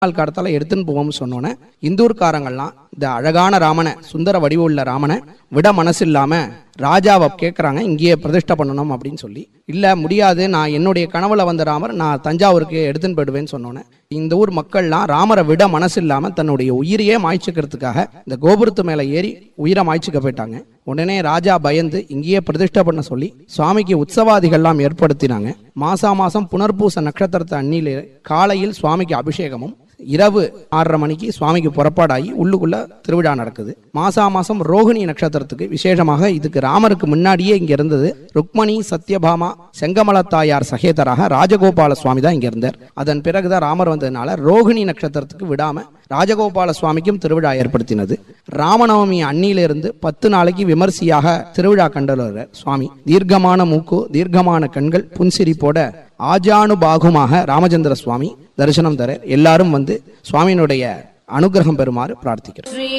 நாள் காலத்தால எடுத்துன்னு போவோம்னு சொன்னோன்னே இந்தூர்காரங்கள்லாம் இந்த அழகான ராமனை சுந்தர வடிவுள்ள ராமனை விட மனசு இல்லாம ராஜாவை கேட்குறாங்க இங்கேயே பிரதிஷ்டை பண்ணணும் அப்படின்னு சொல்லி இல்ல முடியாது நான் என்னுடைய கனவுல வந்த ராமர் நான் தஞ்சாவூருக்கு எடுத்துன்னு போயிடுவேன்னு சொன்னோன்னே இந்த ஊர் மக்கள்லாம் ராமரை விட மனசு இல்லாம தன்னுடைய உயிரையே மாய்ச்சிக்கிறதுக்காக இந்த கோபுரத்து மேல ஏறி உயிரை மாய்ச்சிக்க போயிட்டாங்க உடனே ராஜா பயந்து இங்கேயே பிரதிஷ்டை பண்ண சொல்லி சுவாமிக்கு உற்சவாதிகள்லாம் ஏற்படுத்தினாங்க மாசா மாசம் புனர்பூச நட்சத்திரத்தை அன்னில காலையில் சுவாமிக்கு அபிஷேகமும் இரவு ஆறரை மணிக்கு சுவாமிக்கு புறப்பாடாகி உள்ளுக்குள்ள திருவிழா நடக்குது மாசா மாசம் ரோகிணி நட்சத்திரத்துக்கு விசேஷமாக இதுக்கு ராமருக்கு முன்னாடியே இங்க இருந்தது ருக்மணி சத்யபாமா செங்கமலத்தாயார் சகேதராக ராஜகோபால சுவாமி தான் இங்க இருந்தார் அதன் பிறகுதான் ராமர் வந்ததுனால ரோகிணி நட்சத்திரத்துக்கு விடாம ராஜகோபால சுவாமிக்கும் திருவிழா ஏற்படுத்தினது ராமநவமி அன்னியிலிருந்து பத்து நாளைக்கு விமர்சையாக திருவிழா கண்டவர் சுவாமி தீர்க்கமான மூக்கு தீர்க்கமான கண்கள் புன்சிரிப்போட ஆஜானுபாகுமாக ராமச்சந்திர சுவாமி தரிசனம் தர எல்லாரும் வந்து சுவாமியினுடைய அனுகிரகம் பெறுமாறு பிரார்த்திக்கிறோம் ஸ்ரீ